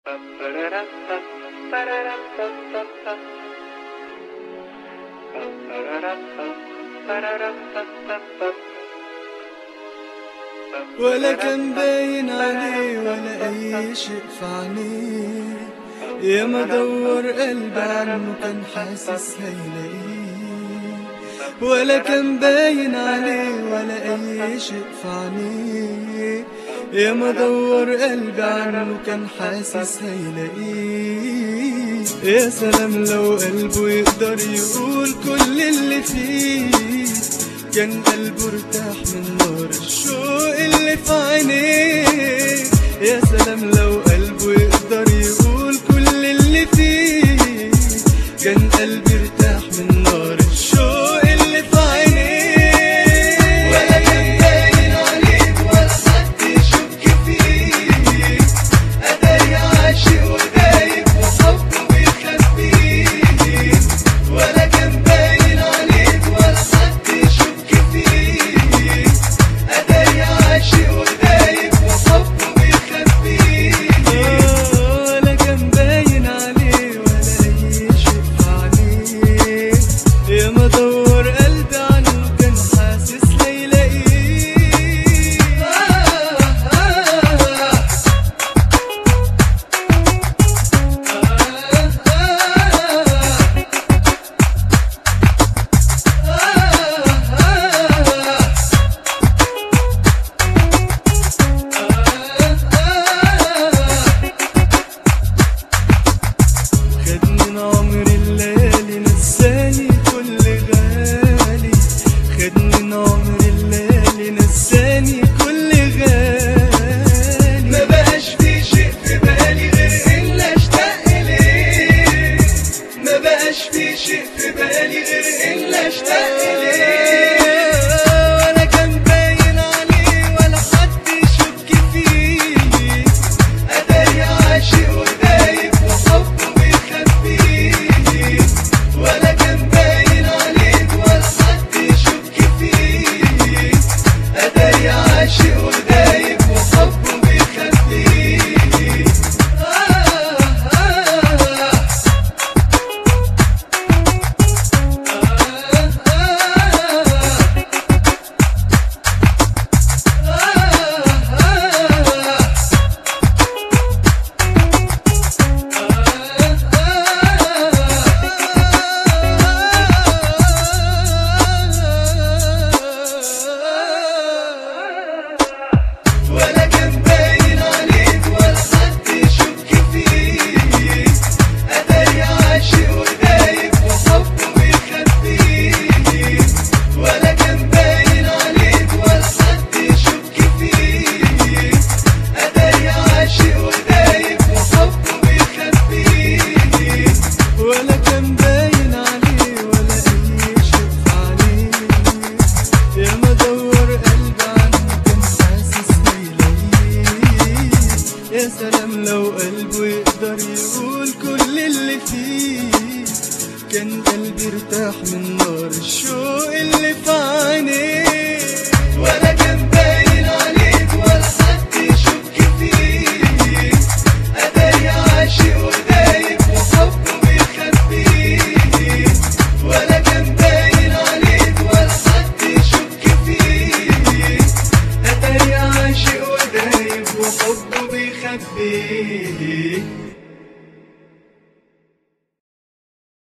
ولا كان باين عليه ولا أي شيء في عينيه يا ما دور قلبي عنه كان حاسس هيلاقيه ولا كان باين عليه ولا أي شيء في عينيه يا ما دور قلبي عنه كان حاسس هيلاقيه يا سلام لو قلبه يقدر يقول كل اللي فيه كان قلبه ارتاح من نار الشوق اللي في عينيه يا سلام لو قلبه يقدر يقول كل اللي فيه كان قلبي ارتاح من نار الشوق اللي في عينيه ولا كان باين عليك ولا حد يشك فيك اداري عاشق ودايب وحبه بيخبيك ولا كان باين عليك ولا حد يشك فيك اداري عاشق ودايب وحبه بيخبيك ولا كان باين عليه ولا اي شيء في عليه يا ما دور قلبي عنه كان حاسس ليلاقيه خد من عمر الليالي نساني كل غالي خد من عمر الليالي نساني كل غالي ما بقاش في شيء في بالي غير إلا اشتاق إليه ما بقاش في شيء في بالي غير إلا اشتاق إليه ولا كان باين عليه ولا حد يشك فيه أداري عاشق ودايب وحبه بيخبيه ولا كان باين عليك ولا حد يشك فيه أداري عاشق ودايب وحبه بيخبيه آه آه ولا كان باين عليك ولا حد يشك فيك أداري عاشق ودايب وحبه بيخبيك ولا كان باين عليك ولا حد يشك فيك أداري عاشق ودايب وحبه بيخبيك ولا كان باين عليه ولا أي شيء في عليه يا ما دور قلبي عنه كان حاسس بيلاقيه يا سلام لو قلبه يقدر يقول كل اللي فيه كان قلبي ارتاح من نار الشوق اللي في عينيه ولا كان باين عليك ولا حد يشك فيك اداري عاشق ودايب وحبه بيخبيك ولا كان باين عليك ولا حد يشك فيك اتاري عاشق ودايب وحبه بيخبيك